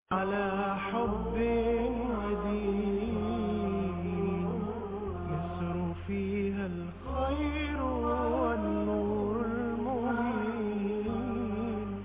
على حب ودين يسر فيها الخير والنور المبين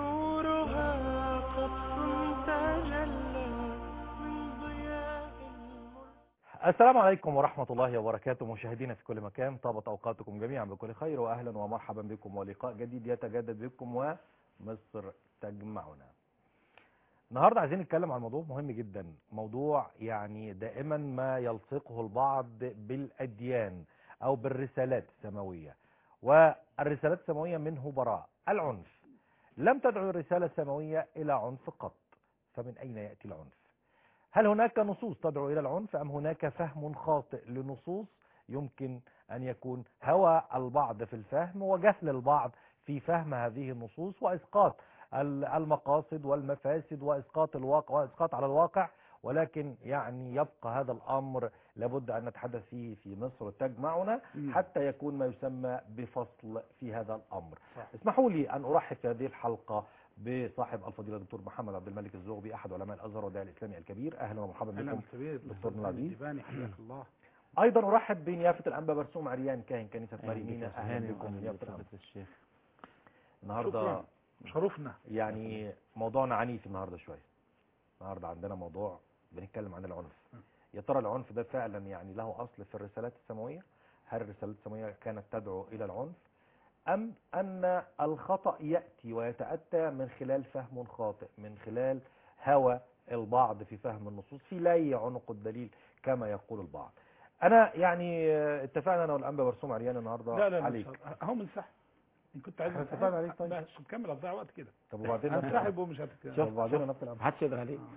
نورها قطر تجلى من ضياء المر السلام عليكم ورحمة الله وبركاته مشاهدينا في كل مكان طابت أوقاتكم جميعا بكل خير وأهلا ومرحبا بكم ولقاء جديد يتجدد بكم ومصر تجمعنا النهاردة عايزين نتكلم عن موضوع مهم جدا موضوع يعني دائما ما يلصقه البعض بالأديان أو بالرسالات السماوية والرسالات السماوية منه براء العنف لم تدعو الرسالة السماوية إلى عنف قط فمن أين يأتي العنف هل هناك نصوص تدعو إلى العنف أم هناك فهم خاطئ لنصوص يمكن أن يكون هوى البعض في الفهم وجهل البعض في فهم هذه النصوص وإسقاط ال- المقاصد والمفاسد وإسقاط الواقع وإسقاط على الواقع ولكن يعني يبقى هذا الأمر لابد أن نتحدث فيه في مصر تجمعنا حتى يكون ما يسمى بفصل في هذا الأمر اسمحوا لي أن أرحب في هذه الحلقة بصاحب الفضيلة الدكتور محمد عبد الملك الزغبي أحد علماء الأزهر والداعي الإسلامي الكبير أهلا ومرحبا اهلا بكم كبير دكتور نبيل. الديباني حياك الله أيضا أرحب بنيافة الأنبا برسوم عريان كاهن كنيسة أهلا مريمينا بك أهلا هاني بكم وأهلا نيافة بفضيلة الأنبا الشيخ النهاردة شكرا شرفنا يعني موضوعنا عنيف النهاردة شوية النهاردة عندنا موضوع بنتكلم عن العنف يا ترى العنف ده فعلا يعني له أصل في الرسالات السماوية هل الرسالات السماوية كانت تدعو إلى العنف أم أن الخطأ يأتي ويتأتى من خلال فهم خاطئ من خلال هوى البعض في فهم النصوص في لي عنق الدليل كما يقول البعض أنا يعني آه، اتفقنا أنا والأنبا برسوم عريان النهاردة لا لا عليك عليك اهو منسحب ان كنت عايز احنا انسحب، اتفقنا عليك طيب. بس نكمل هتضيع وقت كده طب وبعدين هنسحب ومش هتتكلم طب وبعدين نفس الأمر محدش يقدر عليه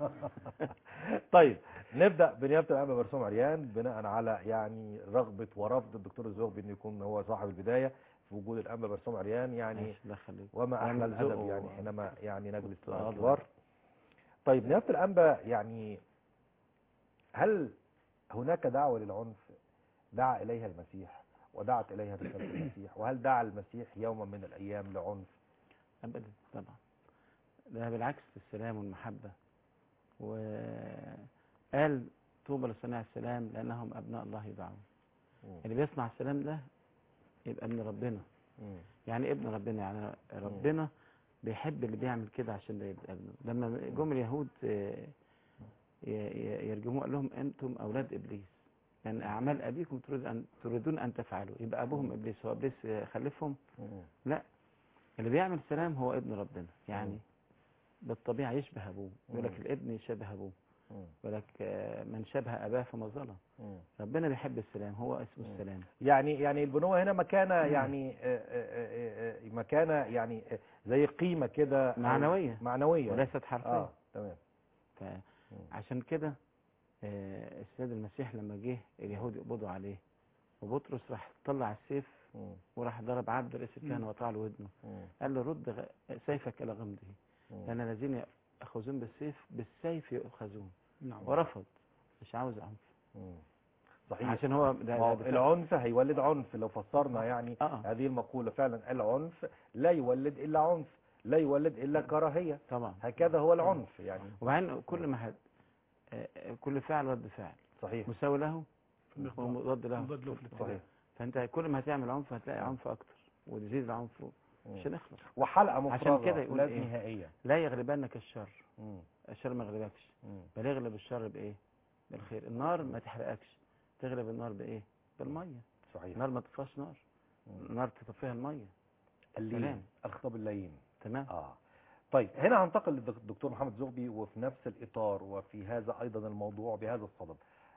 طيب نبدا بنيابه الانبا برسوم عريان بناء على يعني رغبه ورفض الدكتور الزغبي انه يكون هو صاحب البدايه في وجود الانبا برسوم عريان يعني ماشي الله يخليك وما احلى أنا الادب ذوقه- يعني حينما يعني نجلس مع آه، الكبار طيب نيابه الانبا يعني هل هناك دعوه للعنف دعا اليها المسيح ودعت اليها رساله المسيح وهل دعا المسيح يوما من الايام لعنف ابدا طبعا ده بالعكس السلام والمحبه وقال طوبى لصناع السلام لانهم ابناء الله يدعون مم. اللي بيصنع السلام ده يبقى ابن ربنا مم. يعني إيه ابن ربنا يعني ربنا بيحب اللي بيعمل كده عشان ده يبقى ابنه لما جم اليهود آه، ي- ي- يرجموه قال لهم انتم اولاد ابليس لان اعمال ابيكم تريد ان تريدون ان تفعلوا يبقى ابوهم ابليس هو ابليس آه، خلفهم مم. لا اللي بيعمل سلام هو ابن ربنا يعني مم. بالطبيعه يشبه ابوه يقول لك مم. الابن يشبه ابوه مم. يقول لك آه، من شبه اباه فما ظلم مم. ربنا بيحب السلام هو اسمه مم. السلام يعني يعني البنوة هنا مكانة يعني آه، آه، آه، آه، مكانة يعني آه، زي قيمة كده أو معنوية. معنوية وليست حرفيه اه تمام فعشان كده آه، السيد المسيح لما جه اليهود يقبضوا عليه وبطرس راح طلع السيف مم. وراح ضرب عبد رئيس الكهنه وقطع له ودنه مم. قال له رد غ- سيفك الى غمده مم. لان الذين ياخذون بالسيف بالسيف يؤخذون نعم ورفض مش عاوز عنف مم. صحيح عشان هو ده ما هو ده- ده- العنف هيولد عنف لو فسرنا يعني اه هذه المقولة فعلا العنف لا يولد إلا عنف لا يولد إلا كراهية طبعا هكذا هو العنف يعني وبعدين كل ما حد آه، آه، كل فعل رد فعل صحيح مساوي له في المقدار. ومضاد له مضاد له في الاتجاه. صحيح فانت كل ما هتعمل عنف هتلاقي عنف اكتر وتزيد العنف مش مم. هنخلص وحلقة مفرغة عشان كده يقول لا إيه؟ نهائية لا يغلبنك الشر مم. الشر ما يغلبكش مم. بل يغلب الشر بايه بالخير النار ما تحرقكش تغلب النار بايه بالميه صحيح النار ما تطفاش نار مم. النار تطفيها الميه اللين سلام. الخطاب اللين تمام اه طيب هنا هنتقل للدكتور محمد زغبي وفي نفس الإطار وفي هذا أيضا الموضوع بهذا الصدد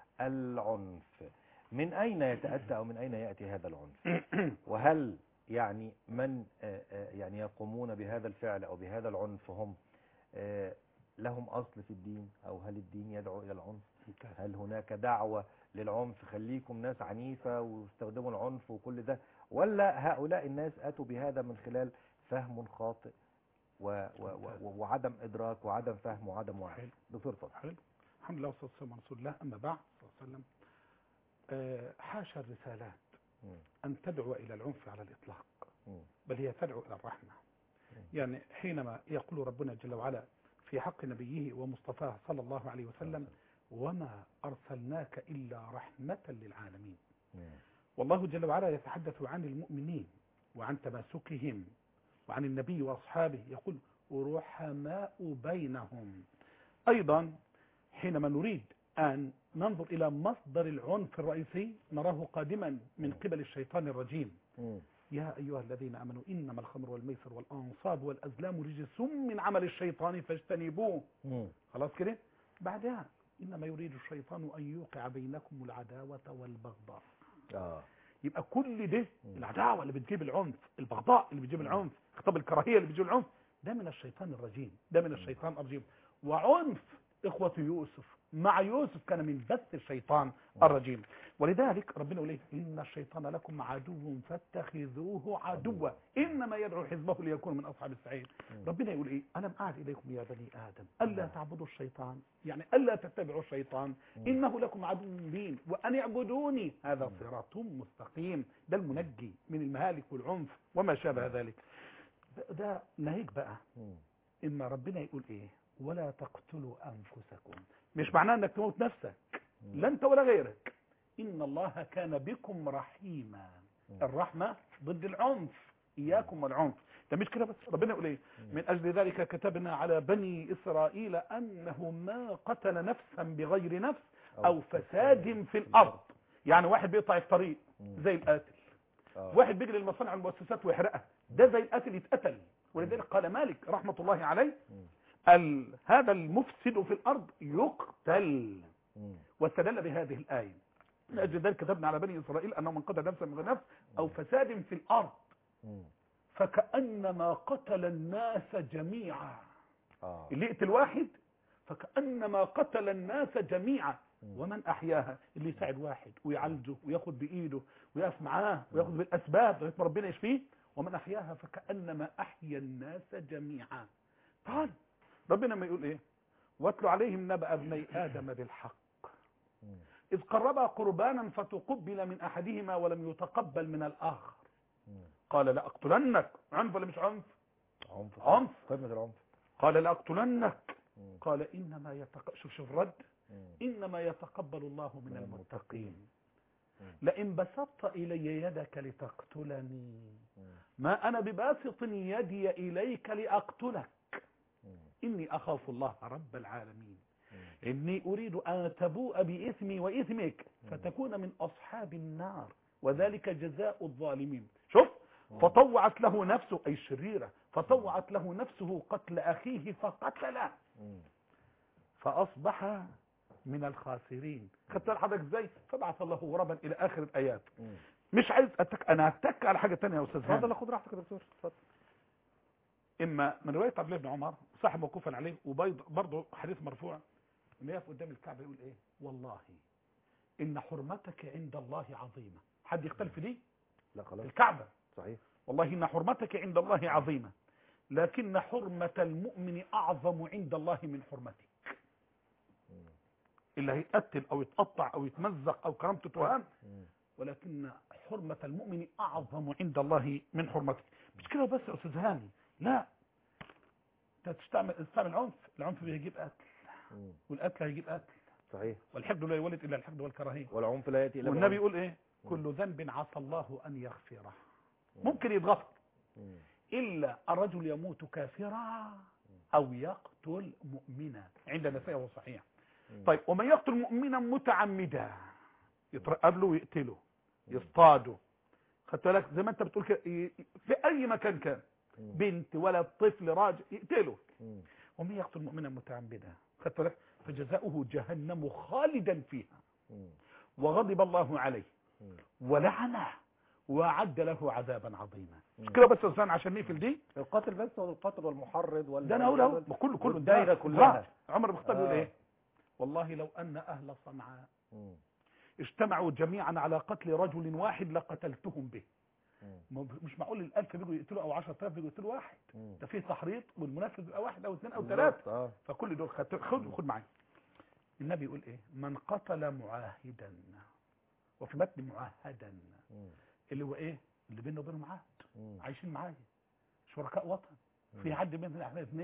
العنف من أين يتأتى أو من أين يأتي هذا العنف وهل يعني من آه، آه، يعني يقومون بهذا الفعل أو بهذا العنف هم آه، لهم أصل في الدين أو هل الدين يدعو إلى العنف ممتاز. هل هناك دعوة للعنف خليكم ناس عنيفة واستخدموا العنف وكل ده ولا هؤلاء الناس أتوا بهذا من خلال فهم خاطئ و و و وعدم إدراك وعدم فهم وعدم وعي حلو. دكتور اتفضل حلو الحمد لله والصلاه والسلام على رسول الله اما بعد صلى الله عليه وسلم آه، حاشا الرسالات مم. ان تدعو الى العنف على الاطلاق مم. بل هي تدعو الى الرحمه مم. يعني حينما يقول ربنا جل وعلا في في حق نبيه ومصطفاه صلى الله عليه وسلم وما أرسلناك إلا رحمة للعالمين مم. والله جل وعلا يتحدث عن المؤمنين وعن تماسكهم وعن النبي وأصحابه يقول رحماء بينهم أيضا حينما نريد أن ننظر إلى مصدر العنف الرئيسي نراه قادما من قبل الشيطان الرجيم مم. يا أيها الذين آمنوا إنما الخمر والميسر والأنصاب والأزلام رجس من عمل الشيطان فاجتنبوه مم. خلاص كده بعدها إنما يريد الشيطان أن يوقع بينكم العداوة والبغضاء اه يبقى كل ده مم. العداوة اللي بتجيب العنف البغضاء اللي بتجيب العنف خطاب الكراهية اللي بتجيب العنف ده من الشيطان الرجيم ده من الشيطان الرجيم وعنف إخوة يوسف مع يوسف كان من بث الشيطان الرجيم ولذلك ربنا يقول ايه إن الشيطان لكم عدو فاتخذوه عدوا إنما يدعو حزبه ليكون من أصحاب السعير مم. ربنا يقول ايه ألم أعد إليكم يا بني آدم ألا تعبدوا الشيطان يعني ألا تتبعوا الشيطان مم. إنه لكم عدو مبين وأن اعبدوني هذا صراط مستقيم ده المنجي من المهالك والعنف وما شابه ذلك ده- ده ناهيك بقى مم. إما ربنا يقول إيه ولا تقتلوا أنفسكم مش معناه أنك تموت نفسك مم. لا أنت ولا غيرك إن الله كان بكم رحيما مم. الرحمة ضد العنف إياكم والعنف ده مش كده بس ربنا يقول إيه من أجل ذلك كتبنا على بني إسرائيل أنه ما قتل نفسا بغير نفس أو فساد في الأرض يعني واحد بيقطع الطريق مم. زي القاتل آه. واحد بيجري المصانع والمؤسسات ويحرقها ده زي القاتل يتقتل ولذلك قال مالك رحمة الله عليه مم. ال... هذا المفسد في الأرض يقتل مم. واستدل بهذه الآية من أجل ذلك كتبنا على بني إسرائيل أنه من قتل نفسا من غير نفس أو فساد في الأرض مم. فكأنما قتل الناس جميعا اه اللي يقتل واحد فكأنما قتل الناس جميعا مم. ومن أحياها اللي يساعد واحد ويعالجه وياخد بإيده ويقف معاه وياخد بالأسباب لغاية ما ربنا يشفيه ومن أحياها فكأنما أحيا الناس جميعا قال ربنا ما يقول إيه واتلوا عليهم نبأ ابني آدم بالحق مم. إذ قربا قربانا فتقبل من أحدهما ولم يتقبل من الآخر مم. قال لأقتلنك عنف ولا مش عنف عنف عنف. قمة العنف قال لأقتلنك مم. قال إنما يتق... شوف شوف الرد مم. إنما يتقبل الله من من المتقين مم. لئن بسطت إلي يدك لتقتلني مم. ما أنا بباسط يدي إليك لأقتلك مم. إني أخاف الله رب العالمين مم. إني أريد أن تبوء بإثمي وإثمك مم. فتكون من أصحاب النار وذلك جزاء الظالمين شوف مم. فطوعت له نفسه أي الشريرة فطوعت له نفسه قتل أخيه فقتله مم. فأصبح من الخاسرين خدت بالك حضرتك ازاي فبعث الله غربا إلى آخر الآيات مم. مش عايز أتك... أنا هتك على حاجة تانية يا أستاذ هاني. اتفضل خد راحتك يا دكتور اتفضل إما من رواية عبد الله بن عمر صاحب موقوفا عليه وبرضه حديث مرفوع إنه يقف قدام الكعبة يقول إيه والله إن حرمتك عند الله عظيمة حد يختلف في دي لا خلاص الكعبة صحيح والله إن حرمتك عند الله عظيمة لكن حرمة المؤمن أعظم عند الله من حرمتك مم. اللي هيتقتل أو يتقطع أو يتمزق أو كرامته تهان مم. ولكن حرمة المؤمن أعظم عند الله من حرمتك مش كده بس يا أستاذ هاني لا انت تستعمل تستعمل عنف العنف بيجيب قتل مم. والقتل هيجيب قتل صحيح والحقد لا يولد إلا الحقد والكراهية والعنف لا يأتي إلا والنبي بالعنف. يقول إيه مم. كل ذنب عسى الله أن يغفره مم. ممكن يتغفر مم. إلا الرجل يموت كافرا أو يقتل مؤمنا عند نسائه وصحيح مم. طيب ومن يقتل مؤمنا متعمدا يترقب له ويقتله يصطاده خدت بالك زي ما انت بتقول كده ي- في اي مكان كان مم. بنت ولا طفل راجل يقتله مم. ومن يقتل مؤمنا متعمدا خدت بالك فجزاؤه جهنم خالدا فيها مم. وغضب الله عليه مم. ولعنه وأعد له عذابا عظيما مم. مش كده بس يا أستاذ عشان نقفل دي القاتل بس ولا القاتل والمحرض ولا ده انا اقول اهو كله كله والدايرة ده كلها. ذات. عمر بن الخطاب يقول آه. ايه والله لو ان اهل صنعاء مم. اجتمعوا جميعا على قتل رجل واحد لقتلتهم به مم. ما- مش معقول الالف بيجوا يقتلوا او 10000 بيجوا يقتلوا واحد مم. ده فيه تحريض والمنفذ بيبقى واحد او اثنين او بالظبط، ثلاثه اه فكل دول خد خد خد معايا النبي يقول ايه من قتل معاهدا وفي متن معاهدا مم. اللي هو ايه اللي بينه وبينه معاهد مم. عايشين معايا شركاء وطن في مم. حد بيننا احنا اثنين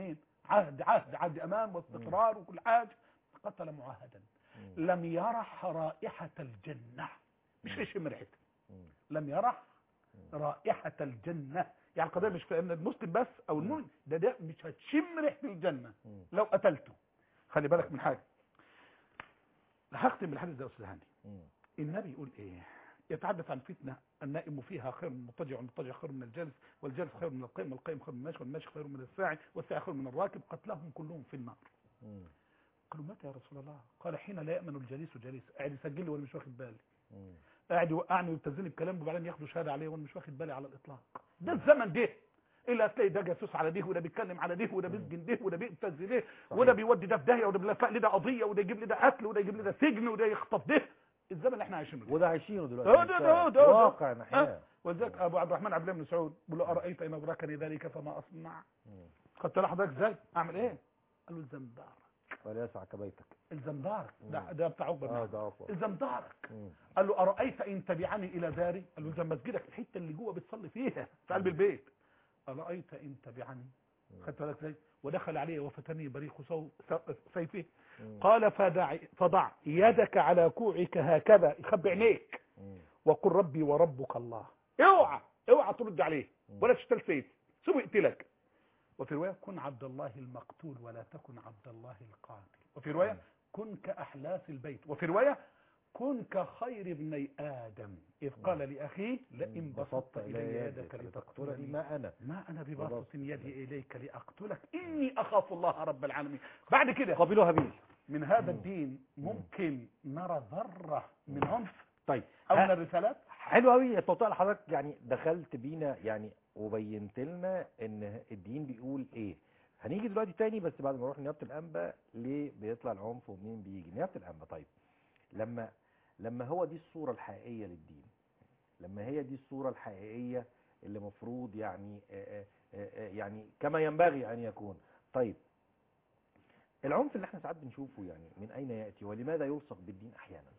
عهد عهد عهد امان واستقرار وكل حاجه قتل معاهدا مم. لم يرح رائحه الجنه مش يشم ريحتها مم. لم يرح رائحه الجنه يعني القضيه مش في ان المسلم بس او المؤمن ده ده مش هتشم ريحه الجنه مم. لو قتلته خلي بالك من حاجه هختم بالحديث ده يا استاذ هاني مم. النبي يقول ايه يتحدث عن فتنة النائم فيها خير من المضطجع والمضطجع خير من الجالس والجالس خير من القائم والقائم خير من الماشي والماشي خير من الساعي والساعي خير من الراكب قتلهم كلهم في النار مم. قالوا متى يا رسول الله قال حين لا يأمن الجليس جليس قاعد يسجل لي وانا مش واخد بالي مم. قاعد يوقعني ويبتزني بكلام وبعدين ياخدوا شهاده عليه وانا مش واخد بالي على الاطلاق ده الزمن ده الا هتلاقي ده جاسوس على ده وده بيتكلم على ده وده بيسجن ده وده بيبتز ده وده بيودي ده في داهيه وده بيلفق لي ده قضيه وده يجيب لي ده قتل وده يجيب لي ده سجن وده يخطف ده الزمن اللي احنا عايشينه ده وده عايشينه دلوقتي ده- ده- ده- ده- ده. واقع نحياه ولذلك ابو عبد الرحمن عبد الله بن مسعود بيقول له ارايت ان ادركني ذلك فما اصنع خدت بالك حضرتك ازاي اعمل ايه قال له الزمدار وليسعك بيتك الزمدار ده ده بتاع عقبه بن اه عامر. ده اقوى الزمدارك مم. قال له ارايت ان تبعني الى داري قال له زي مسجدك الحته اللي جوه بتصلي فيها في قلب البيت ارايت ان تبعني خدت بالك ازاي ودخل عليه وفتني بريق سو- س- سيفه مم. قال فدع فضع يدك على كوعك هكذا يخبي عينيك مم. وقل ربي وربك الله اوعى اوعى ترد عليه ولا تشتل سيف سيبه يقتلك وفي روايه كن عبد الله المقتول ولا تكن عبد الله القاتل وفي روايه كن كاحلاف البيت وفي روايه كن كخير ابني ادم اذ قال لاخيه لئن بسطت الي يدك لتقتلني ما انا ما انا بباسط يدي اليك لاقتلك اني اخاف الله رب العالمين بعد كده قابلوا هابيل من هذا الدين ممكن نرى ذره من عنف طيب او ها- من الرسالات حلو قوي التوضيح اللي حضرتك يعني دخلت بينا يعني وبينت لنا ان الدين بيقول ايه هنيجي دلوقتي تاني بس بعد ما نروح نيابه الانبا ليه بيطلع العنف ومنين بيجي نيابه الانبا طيب لما لما هو دي الصوره الحقيقيه للدين لما هي دي الصوره الحقيقيه اللي مفروض يعني آه، آه، آه، يعني كما ينبغي ان يكون طيب العنف اللي احنا ساعات بنشوفه يعني من اين ياتي ولماذا يلصق بالدين احيانا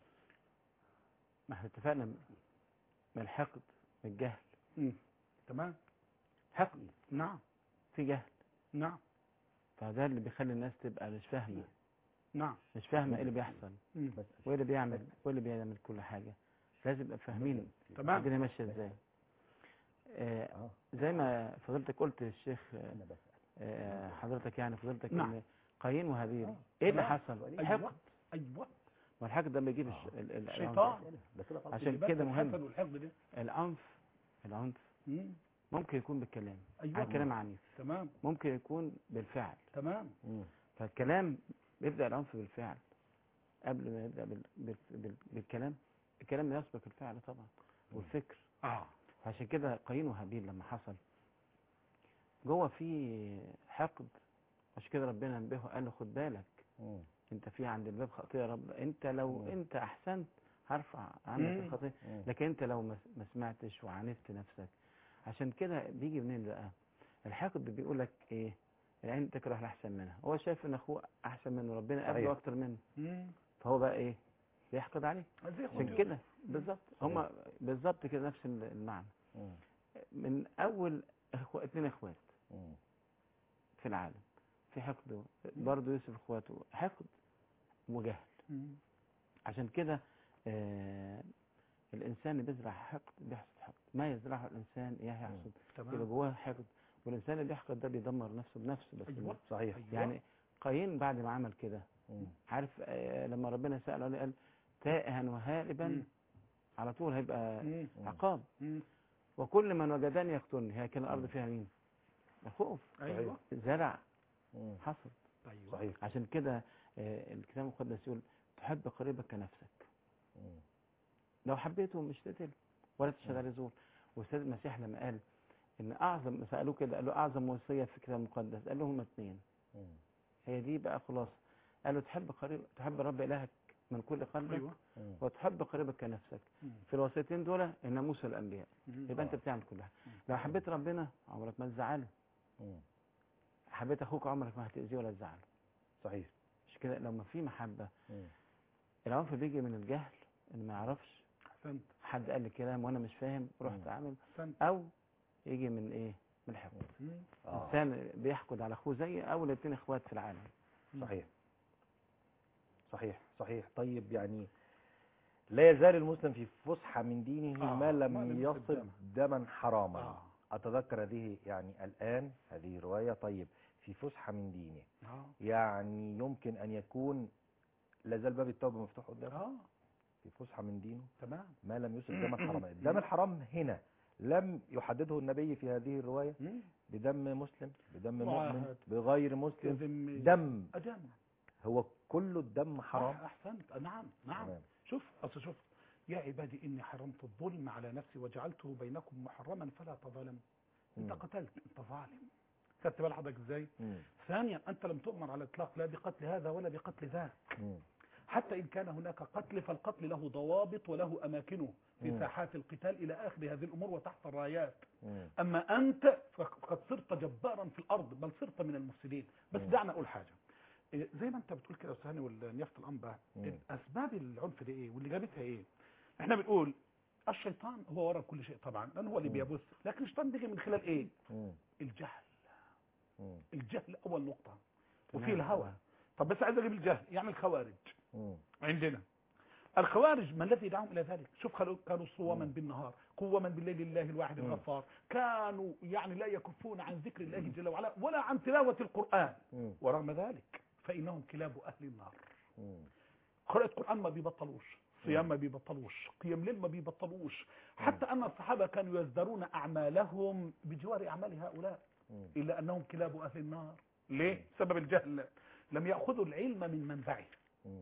ما احنا اتفقنا من الحقد من الجهل مم. تمام حقد نعم في جهل نعم فده اللي بيخلي الناس تبقى مش فاهمه نعم مش فاهمه ايه اللي بيحصل مم. بس وايه اللي بيعمل وايه اللي بيعمل كل حاجه لازم يبقى فاهمين تمام الدنيا ماشيه ازاي آه اه زي ما فضلتك قلت الشيخ آه، انا بسال آه، حضرتك يعني فضلتك نعم. ان قايين وهابيل آه. ايه اللي تمام. حصل أيوة. حقد ايوه ما الحقد ده بيجيب آه. الش- ال- ال- شيطان. ده كده غلط. عشان بس كده مهم. الحسد والحقد ده العنف العنف مم. ممكن يكون بالكلام ايوه عن كلام عنيف تمام ممكن يكون بالفعل تمام مم. فالكلام بيبدأ العنف بالفعل قبل ما يبدأ بال... بال... بال... بالكلام الكلام يسبق الفعل طبعا والفكر اه عشان كده قايين وهابيل لما حصل جوه في حقد عشان كده ربنا نبهه قال له خد بالك مم. انت في عند الباب خطيئة يا رب انت لو مم. انت احسنت هرفع عنك مم. الخطيئة مم. لكن انت لو ما ما سمعتش وعاندت نفسك عشان كده بيجي منين بقى الحقد بيقول لك ايه العين تكره الاحسن منها هو شايف ان اخوه احسن منه ربنا صحيح. قبله اكتر منه مم. فهو بقى ايه بيحقد عليه زي عشان خد كده بالظبط هما بالظبط كده نفس المعنى مم. من اول اخوة اتنين اخوات مم. في العالم في حقد برضه يوسف اخواته حقد وجهل مم. عشان كده آه الانسان اللي بيزرع حقد بيحصد حقد ما يزرعه الانسان اياه يحصد يبقى تمام جواه حقد والانسان اللي بيحقد ده بيدمر نفسه بنفسه بس أيوة. صحيح أيوة. يعني قايين بعد ما عمل كده مم. عارف آه لما ربنا سأله قال- قال تائها وهاربا مم. على طول هيبقى مم. عقاب مم. وكل من وجدني يقتلني هي كان الارض فيها مين الخوف ايوه زرع مم. حصد ايوه صحيح عشان كده آه، الكتاب المقدس يقول تحب قريبك كنفسك مم. لو حبيته مش تقتله ولا تشغل زور واستاذ المسيح لما قال ان اعظم سالوه كده قال له اعظم وصيه في الكتاب المقدس قال له هما اثنين مم. هي دي بقى خلاص قال له تحب قريب تحب رب الهك من كل قلبك ايوه مم. وتحب قريبك كنفسك مم. في الوصيتين دول الناموس والانبياء مم. يبقى انت بتعمل كل حاجه لو حبيت ربنا عمرك ما تزعله مم. حبيت اخوك عمرك ما هتاذيه ولا تزعله صحيح مش كده لو ما في محبه مم. العنف بيجي من الجهل ان ما يعرفش احسنت حد قال لي كلام وانا مش فاهم رحت مم. اعمل احسنت او يجي من ايه من الحقد مم. آه. انسان بيحقد على اخوه زي اول اتنين اخوات في العالم صحيح صحيح صحيح طيب يعني لا يزال المسلم في فسحة من دينه آه، ما ما لم لم يصب يصب دما حراما آه. أتذكر هذه يعني الآن هذه رواية طيب في فسحة من دينه اه يعني يمكن أن يكون لا زال باب التوبة مفتوح قدامه اه في فسحة من دينه تمام ما لم يصب دما حراما الدم الحرام هنا لم يحدده النبي في هذه الرواية مم. بدم مسلم بدم مؤمن معاهد. بغير مسلم كذم دم أدم هو كل الدم حرام آه، احسنت آه، نعم نعم تمام. شوف اصل شوف يا عبادي اني حرمت الظلم على نفسي وجعلته بينكم محرما فلا تظالموا انت مم. قتلت انت ظالم خدت بال حضرتك ازاي مم. ثانيا انت لم تؤمر على الاطلاق لا بقتل هذا ولا بقتل ذاك مم. حتى ان كان هناك قتل فالقتل له ضوابط وله اماكنه في مم. ساحات القتال الى اخر هذه الامور وتحت الرايات مم. اما انت فقد صرت جبارا في الارض بل صرت من المفسدين بس مم. دعنا اقول حاجه إيه، زي ما انت بتقول كده يا استاذ هاني والنيافه الانبا مم. اسباب العنف دي ايه واللي جابتها ايه احنا بنقول الشيطان هو وراء كل شيء طبعا لانه هو اللي مم. بيبث لكن الشيطان بيجي من خلال ايه مم. الجهل مم. الجهل اول نقطه وفي تمام. الهوى طب بس عايز اجيب الجهل يعني الخوارج مم. عندنا الخوارج ما الذي دعاهم الى ذلك شوف خلو كانوا صواما مم. بالنهار قواما بالليل لله الواحد مم. الغفار كانوا يعني لا يكفون عن ذكر الله جل وعلا ولا عن تلاوه القران مم. ورغم ذلك فانهم كلاب اهل النار مم. قراءة قرآن ما بيبطلوش صيام ما بيبطلوش قيام ليل ما بيبطلوش حتى أن الصحابة كانوا يزدرون أعمالهم بجوار أعمال هؤلاء مم. إلا أنهم كلاب أهل النار ليه؟ سبب الجهل لم يأخذوا العلم من منبعه مم.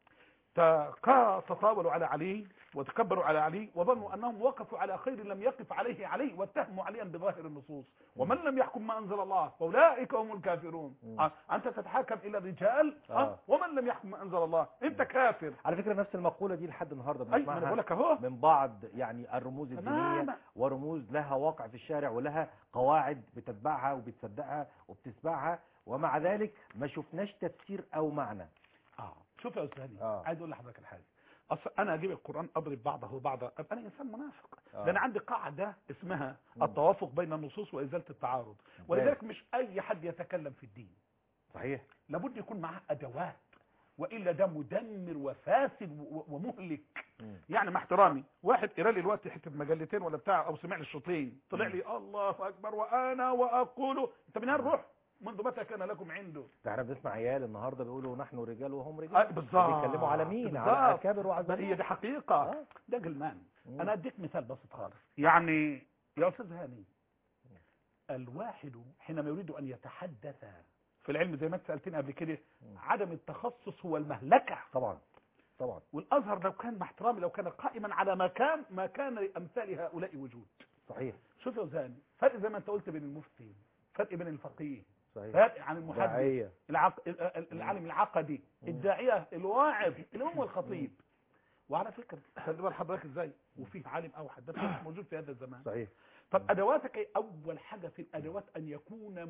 تقا- تطاولوا على علي وتكبروا على علي وظنوا أنهم وقفوا على خير لم يقف عليه علي واتهموا عليا بظاهر النصوص ومن لم يحكم ما أنزل الله فأولئك هم الكافرون مم. آه، أنت تتحاكم إلى الرجال آه. آه. ومن لم يحكم ما أنزل الله أنت كافر على فكرة نفس المقولة دي لحد النهاردة أي ما أنا بنسمعها بقول لك أهو من بعض يعني الرموز الدينية تماما ورموز لها واقع في الشارع ولها قواعد بتتبعها وبتصدقها وبتسمعها ومع ذلك ما شفناش تفسير او معنى اه شوف يا استاذ هاني آه. عايز اقول لحضرتك الحاجه اصل انا اجيب القران اضرب بعضه بعضا ابقى انا انسان منافق آه. ده انا عندي قاعده اسمها مم. التوافق بين النصوص وازاله التعارض ولذلك مش اي حد يتكلم في الدين صحيح لابد يكون معاه ادوات والا ده مدمر وفاسد و- ومهلك مم. يعني مع احترامي واحد قرا لي الوقت حته مجلتين ولا بتاع او سمع لي الشوطين طلع مم. لي الله اكبر وانا واقول انت من الروح منذ متى كان لكم عنده ده احنا بنسمع عيال النهارده بيقولوا نحن رجال وهم آه، رجال بالظبط بيتكلموا على مين على بالظبط. اكابر وعلى هي دي حقيقة آه. ده جلمان مم. انا اديك مثال بسيط خالص يعني يا استاذ هاني الواحد حينما يريد ان يتحدث في العلم زي ما انت سالتني قبل كده مم. عدم التخصص هو المهلكه طبعا طبعا والازهر لو كان مع احترامي لو كان قائما على مكان ما كان لامثال هؤلاء وجود صحيح شوف يا استاذ هاني فرق زي ما انت قلت بين المفتي فرق بين الفقيه صحيح فرق عن المحدث داعية العق... ال- ال- العالم العقدي مم. الداعية الواعظ الإمام والخطيب وعلى فكرة خلي بال حضرتك ازاي وفيه عالم اوحد ده مش موجود في هذا الزمان صحيح طب ادواتك ايه اول حاجة في الادوات ان يكون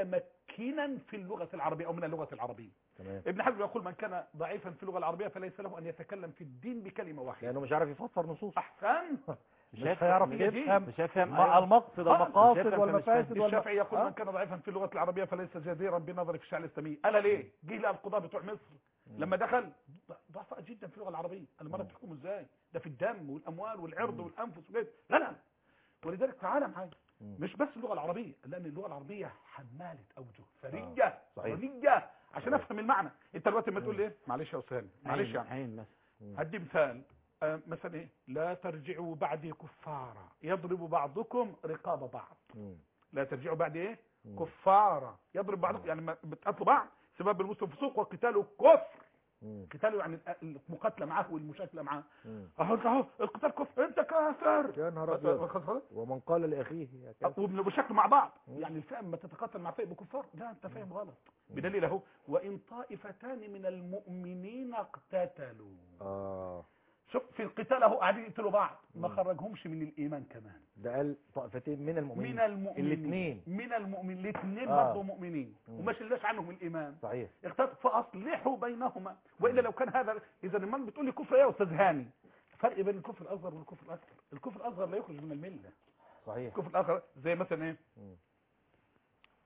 متمكنا في اللغة العربية او من اللغة العربية تمام ابن حزم يقول من كان ضعيفا في اللغة العربية فليس له ان يتكلم في الدين بكلمة واحدة لانه مش عارف يفسر نصوص احسن مش هيعرف مش يفهم مش هيفهم مع المقصد آه، المقاصد مش هيفهم والمفاسد فمش والم... الشافعي يقول آه. من كان ضعيفا في اللغة العربية فليس جديرا بنظر في الشعر الاسلامي الا ليه جه لها القضاة بتوع مصر لما دخل ضعفاء جدا في اللغه العربيه المرأة مم. تحكم ازاي ده في الدم والاموال والعرض مم. والانفس وكده لا لا ولذلك تعالى معايا مم. مش بس اللغه العربيه لان اللغه العربيه حماله اوجه ثريه صحيح. ثريه عشان صحيح. افهم المعنى انت دلوقتي لما تقول مم. لي ايه معلش يا استاذ معلش عين يعني عين بس مم. هدي مثال آه، مثلا ايه لا ترجعوا بعدي كفارا يضرب بعضكم رقاب بعض مم. لا ترجعوا بعد ايه مم. كفارا يضرب بعضكم يعني ما- بتقتلوا بعض سبب المسلم فسوق وقتاله كفر مم. قتاله يعني المقاتله معاه والمشاكله معاه مم. اهو اهو القتال كفر انت كافر يا نهار ابيض ومن قال لاخيه يا كافر وبشكل مع بعض مم. يعني الفئه ما تتقاتل مع فئه بكفار لا انت فاهم غلط بدليل اهو وان طائفتان من المؤمنين اقتتلوا اه شوف في القتال اهو قاعدين يقتلوا بعض ما مم. خرجهمش من الايمان كمان ده قال طائفتين من المؤمنين من المؤمنين الاثنين من المؤمنين الاثنين آه. برضه مؤمنين مم. وما شلناش عنهم الايمان صحيح اختلف فاصلحوا بينهما والا لو كان هذا اذا المال بتقول لي كفر ايه يا استاذ هاني فرق بين الكفر الاصغر والكفر الاكبر الكفر الاصغر لا يخرج من المله صحيح الكفر الاصغر زي مثلا ايه مم.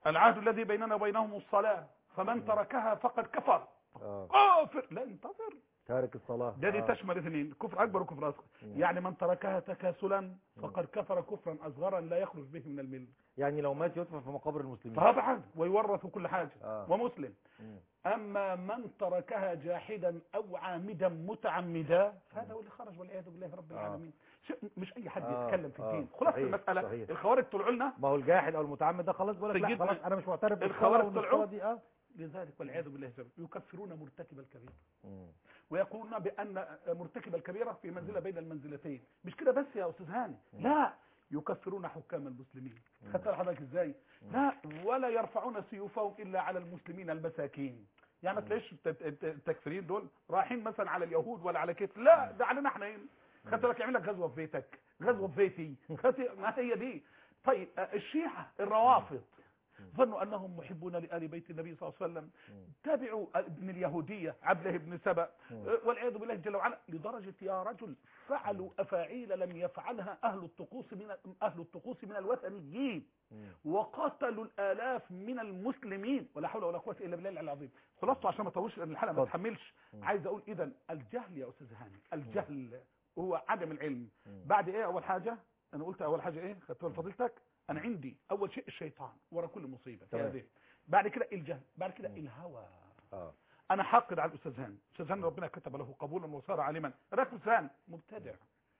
العهد الذي بيننا وبينهم الصلاة فمن تركها فقد كفر اه كافر لا انتظر تارك الصلاة ده دي آه. تشمل اثنين كفر اكبر وكفر اصغر مم. يعني من تركها تكاسلا فقد كفر كفرا اصغرا لا يخرج به من المله يعني لو مات يدفن في مقابر المسلمين طبعا ويورث كل حاجه آه. ومسلم مم. اما من تركها جاحدا او عامدا متعمدا فهذا هو اللي خرج والعياذ بالله رب العالمين شيء- مش اي حد آه. يتكلم في آه. الدين خلاص صحيح. المساله صحيح. الخوارج طلعوا لنا ما هو الجاحد او المتعمد ده خلاص بيقول لك لا سيدنا خلاص انا مش معترف بالصلاة الخوارج والصلاة طلعوا. دي اه لذلك والعياذ بالله جل يكفرون مرتكب الكبيره مم. ويقولون بان مرتكب الكبيره في منزله بين المنزلتين مش كده بس يا استاذ هاني لا يكفرون حكام المسلمين خدت حضرتك ازاي لا ولا يرفعون سيوفهم الا على المسلمين المساكين يعني ما تلاقيش الت- الت- التكفيرين دول رايحين مثلا على اليهود ولا على كده لا ده علينا احنا هنا خدت بالك يعمل لك غزوه في بيتك غزوه في بيتي خدت- ما هي دي طيب آه، الشيعه الروافض ظنوا انهم محبون لال بيت النبي صلى الله عليه وسلم تابعوا ابن اليهوديه عبده بن سبأ والعياذ بالله جل وعلا لدرجه يا رجل فعلوا افاعيل لم يفعلها اهل الطقوس من اهل الطقوس من الوثنيين مم. وقتلوا الالاف من المسلمين ولا حول ولا قوه الا بالله العلي العظيم خلاصه عشان ما اطولش لان الحلقه ما اتفضل. تحملش عايز اقول اذا الجهل يا استاذ هاني الجهل هو عدم العلم مم. بعد ايه اول حاجه انا قلت اول حاجه ايه خدت بال فضيلتك انا عندي اول شيء الشيطان ورا كل مصيبه في تمام. هذه بعد كده الجهل بعد كده الهوى اه انا حاقد على الاستاذ هاني الاستاذ هاني ربنا كتب له قبولا وصار عالما راك في الاستاذ مبتدع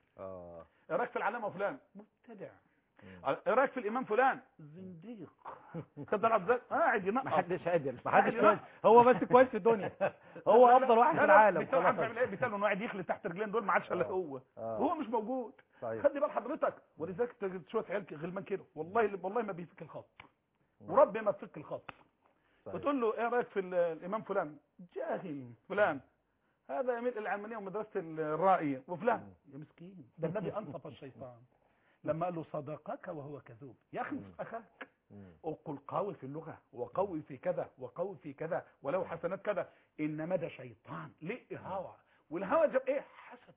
اه راك في العلامه فلان مبتدع مم. راك في الامام فلان زنديق خد بالك ازاي قاعد ينقص محدش قادر محدش لا. كويس هو بس كويس في الدنيا هو افضل واحد في العالم بيتكلم عن خلاص. بيعمل ايه بيتكلم انه قاعد يخلي تحت رجلين دول ما عادش الا آه. هو آه. هو مش موجود صحيح خلي بال حضرتك ولذلك تجد شويه عيال غلمان كده والله والله ما بيفك الخط وربي ما بيفك الخط صحيح. بتقول له ايه رايك في ال- الامام فلان جاهل فلان هذا يميل الى العلمانيه ومدرسه الرائيه وفلان يا مسكين ده النبي انصف الشيطان لما قال له صدقك وهو كذوب يا اخي انصف اخاك مم. قل قوي في اللغه وقوي في كذا وقوي في كذا ولو حسنات كذا انما ده شيطان ليه هوى والهوى جاب ايه حسد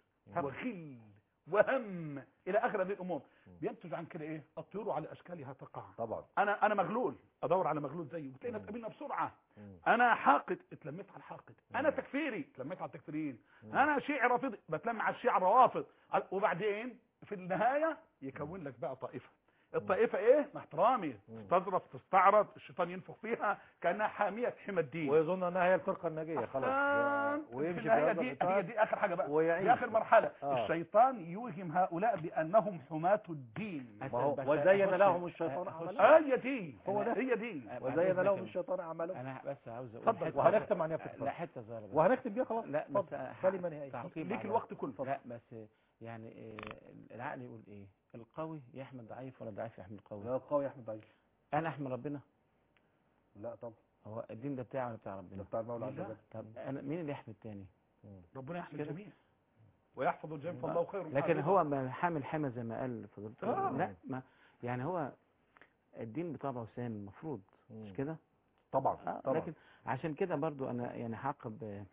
وغل وهم الى اخر هذه الامور بينتج عن كده ايه الطيور على اشكالها تقع طبعا انا انا مغلول ادور على مغلول زيه وتلاقي ناس قابلنا بسرعه مم. انا حاقد اتلميت على الحاقد انا تكفيري اتلميت على التكفيريين انا شيعي رافضي بتلم على الشيعة الروافض وبعدين في النهايه يكون لك بقى طائفه الطائفه ايه مع احترامي تستظرف تستعرض الشيطان ينفخ فيها كانها حاميه حمى الدين ويظن انها هي الفرقه الناجيه خلاص الشيطان في ويمشي النهاية بهذا دي الإطار. هي دي اخر حاجه بقى ويعيش. دي اخر مرحله آه. الشيطان يوهم هؤلاء بانهم حماة الدين ما هو بس وزين أخش- لهم الشيطان أخش- اعمالهم آه، هي دي هو ده. هي دي وزين لهم الشيطان اعمالهم انا بس عاوز اقول اتفضل. حتة- وهنختم عن نفسك لا حته صغيره بس. وهنختم بيها خلاص لا اتفضل. بس أنا كلمه نهائيه تعقيب ليك على- الوقت كله لا بس يعني إيه، العقل يقول ايه القوي يحمد ضعيف ولا ضعيف يحمد قوي لا قوي يا احمد ضعيف انا احمد ربنا لا طبعا هو الدين ده بتاعي ولا بتاع ده ربنا بتاع المولى عز لا. وجل طب انا مين اللي يحمد تاني ربنا يحمي كده. الجميع ويحفظ الجميع فالله خير لكن حافظا. هو ما حامل حمى زي ما قال فضلت آه. لا ما يعني هو الدين بطبعه سام المفروض مش مم. كده طبعا آه طبعا لكن عشان كده برضو انا يعني حاقب آه،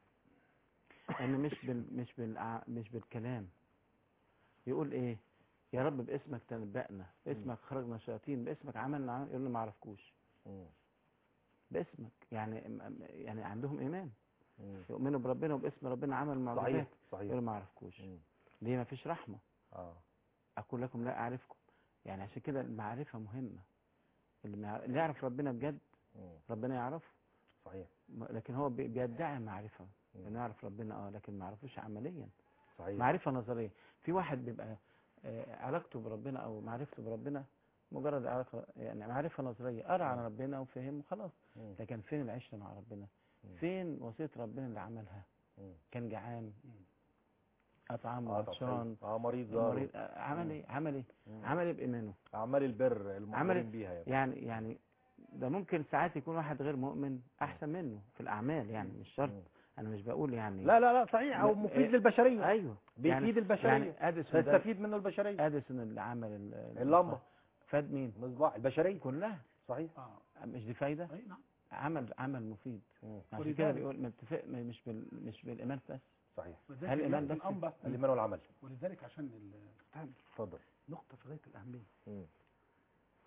ان مش بال مش بال مش بالكلام يقول ايه يا رب باسمك تنبأنا باسمك خرجنا شياطين باسمك عملنا عمل يقول له ما اعرفكوش مم. باسمك يعني يعني عندهم ايمان مم. يؤمنوا بربنا وباسم ربنا عمل معجزات صحيح يقول صحيح له ما اعرفكوش مم. ليه ما فيش رحمه اه اقول لكم لا اعرفكم يعني عشان كده المعرفه مهمه اللي ما يعرف- اللي يعرف ربنا بجد مم. ربنا يعرفه صحيح م- لكن هو بي- بيدعي معرفه مم. انه يعرف ربنا اه لكن ما يعرفوش عمليا صحيح معرفه نظريه في واحد بيبقى آه، علاقته بربنا او معرفته بربنا مجرد علاقه يعني معرفه نظريه قرا عن ربنا وفهم وخلاص مم. لكن فين العشره مع ربنا مم. فين وصيه ربنا اللي عملها مم. كان جعان مم. اطعم اه طب وعطشان حلو. اه مريض زار مريض آه، عمل ايه عمل ايه مم. عمل ايه بايمانه اعمال البر المؤمنين عمل- بيها يعني يعني يعني ده ممكن ساعات يكون واحد غير مؤمن احسن منه في الاعمال يعني مش شرط مم. انا مش بقول يعني لا لا لا صحيح او لا، مفيد إيه، للبشريه ايوه بيفيد البشريه يعني اديسون ده تستفيد منه البشريه اديسون اللي عمل ال- اللمبه فاد مين مصباح البشريه كلها صحيح اه مش دي فايده اي نعم عمل عمل مفيد مم. عشان ولذلك- كده بيقول متفق مش بال مش بالايمان بس صحيح ولذلك هل الإيمان يأتي بس؟ الأنبا الايمان والعمل ولذلك عشان ال- تفهم اتفضل نقطة في غاية الأهمية مم.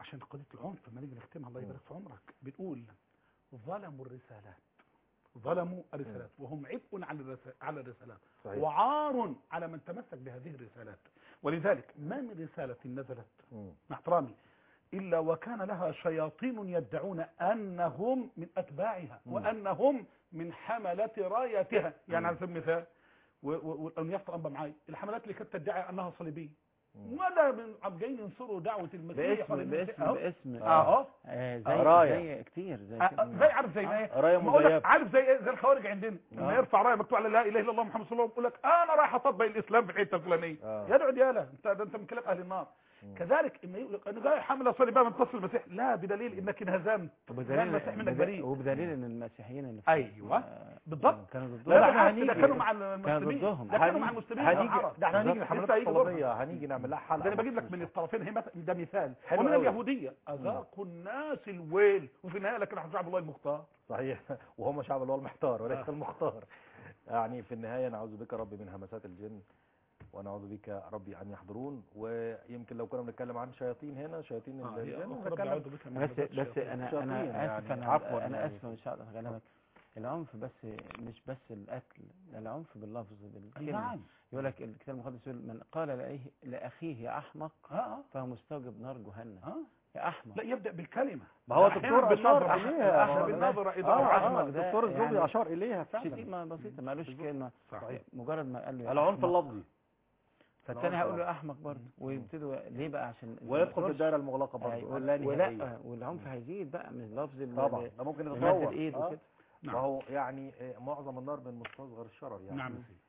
عشان قضيه العنف لما نيجي نختمها الله يبارك في عمرك بنقول ظلموا الرسالات ظلموا الرسالات وهم عبء على الرسا- على الرسالات صحيح وعار على من تمسك بهذه الرسالات ولذلك ما من رسالة نزلت مم. مع احترامي إلا وكان لها شياطين يدعون أنهم من أتباعها مم. وأنهم من حملة رايتها يعني مم. على سبيل المثال وأن يفطر أنبا معي الحملات اللي كانت تدعي أنها صليبية مم. ولا من عم جايين ينصروا دعوة المسيح باسم ولا المسيح باسم أهو. باسم أهو آه، زي راية. زي كتير زي آه، كده. زي عارف زي ما ايه راية ما أقول لك مزيفة. عارف زي ايه زي الخوارج عندنا لما آه. يرفع رايه مكتوب على لا اله الا الله محمد صلى الله عليه وسلم يقول لك انا رايح اطبق الاسلام في الحته الفلانيه آه. يا دعو يالا انت ده انت من كلام اهل النار مم. كذلك اما يقول لك انا جاي حمله صليبيه من تصل المسيح لا بدليل انك انهزمت كان وبدليل المسيح منك بدليل- بريء وبدليل ان المسيحيين اللي في- أيوة. آه، بالضبط. كانوا لا ضدهم لا احنا بالعكس، هنيجي. ده كانوا مع المسلمين ضدهم. ده كانوا مع هنيجي- المسلمين هنيجي والعرب. ده احنا هنيجي بالظبط. الحملات لسه هيجي دورها. الصليبيه هنيجي نعمل لها حلقه ده انا بجيب لك مخصوص. من الطرفين هي مث- ده مثال حلو ومن أوي. اليهوديه اذاقوا الناس الويل وفي النهايه لكن احنا شعب الله المختار صحيح وهم شعب اللي هو المحتار وليس آه. المختار يعني في النهاية نعوذ بك ربي من همسات الجن ونعوذ بك ربي أن يحضرون ويمكن لو كنا بنتكلم عن شياطين هنا شياطين آه، هي الجن أخرى نتكلم بعوض بك من بس همزات بس الشياطين. انا شياطين انا يعني، اسف انا عفواً انا يعني. اسف مش هقدر اكلمك العنف بس مش بس القتل ده العنف باللفظ بالكلمه نعم يقول لك الكتاب المقدس يقول من قال لأيه لاخيه يا احمق اه اه فهو مستوجب نار جهنم اه يا احمق لا يبدا بالكلمه ما هو أحياناً الدكتور أشار بالنظرة. إليها أحياناً آه، بالنظرة آه، إضافة آه، عظمة. ده الدكتور الزوبي يعني أشار إليها فعلا شتيمة بسيطة مالوش كلمة صحيح مجرد ما قال له يا العنف أحمق، اللفظي فالتاني العنف هيقول له احمق برضه ويبتدوا ليه بقى عشان ويدخل في الدائرة المغلقة برضه أيوة. اللانهائية. ولا والعنف هيزيد بقى من لفظ ال- طبعا ده ممكن يمد يتطور الايد آه. وكده نعم. وهو يعني آه، معظم النار من مستصغر الشرر يعني نعم يا سيدي.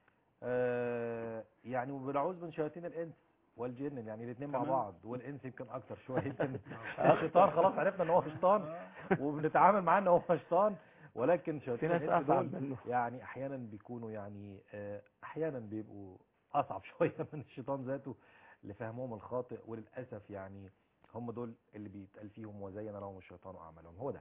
آه يعني وبنعوذ من شياطين الانس والجن يعني الاثنين مع تمام. بعض والانس يمكن اكتر شويتين الشيطان خلاص عرفنا ان هو شيطان وبنتعامل معاه ان هو شيطان ولكن في شياطين ناس الانس اصعب دول منه يعني احيانا بيكونوا يعني آه، احيانا بيبقوا اصعب شويه من الشيطان ذاته لفهمهم الخاطئ وللاسف يعني هم دول اللي بيتقال فيهم وزين لهم الشيطان اعمالهم هو ده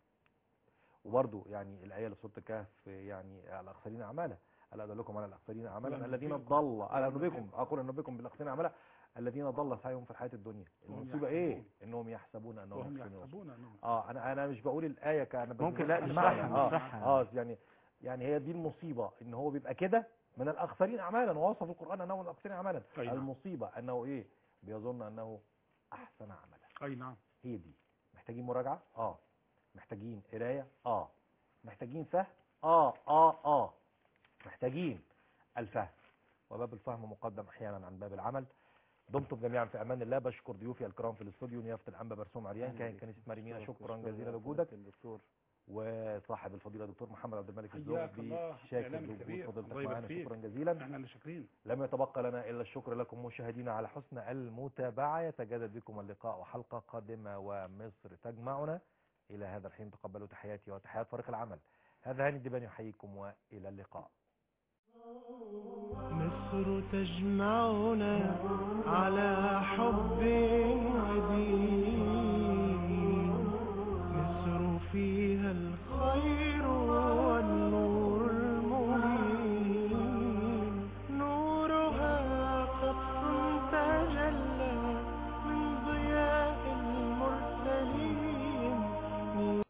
وبرضه يعني الايه اللي في سوره الكهف يعني الاخسرين اعمالا الا ادلكم على الاخسرين اعمالا لا، الذين نبئكم. ضل الا لا، انبئكم نبئكم. اقول انبئكم بالاخسرين اعمالا الذين ضل سعيهم في الحياه الدنيا وهم المصيبه ايه يحسبون. انهم يحسبون انهم وهم يحسنون يحسبون انهم اه انا انا مش بقول الايه كان ممكن لا المعنى. نشرحها اه نشرحها اه يعني يعني هي دي المصيبه ان هو بيبقى كده من الاخسرين اعمالا ووصف القران انه من الاخسرين اعمالا أي نعم. المصيبه انه ايه بيظن انه احسن عملا اي نعم هي دي محتاجين مراجعه اه محتاجين قرايه اه محتاجين فهم اه اه اه محتاجين الفهم وباب الفهم مقدم احيانا عن باب العمل دمتم جميعا في امان الله بشكر ضيوفي الكرام في الاستوديو نيافه الانبا برسوم عريان كاهن كنيسه مريمينا شكرا جزيلا لوجودك الدكتور وصاحب الفضيله دكتور محمد عبد الملك حياك الزوبي الله، شاكر إعلام لوجود كبير. فضيلتك الله يبارك معنا فيك. شكرا جزيلا احنا اللي شاكرين لم يتبقى لنا الا الشكر لكم مشاهدينا على حسن المتابعه يتجدد بكم اللقاء وحلقه قادمه ومصر تجمعنا الى هذا الحين تقبلوا تحياتي وتحيات فريق العمل هذا هاني الدباني يحييكم والى اللقاء مصر تجمعنا على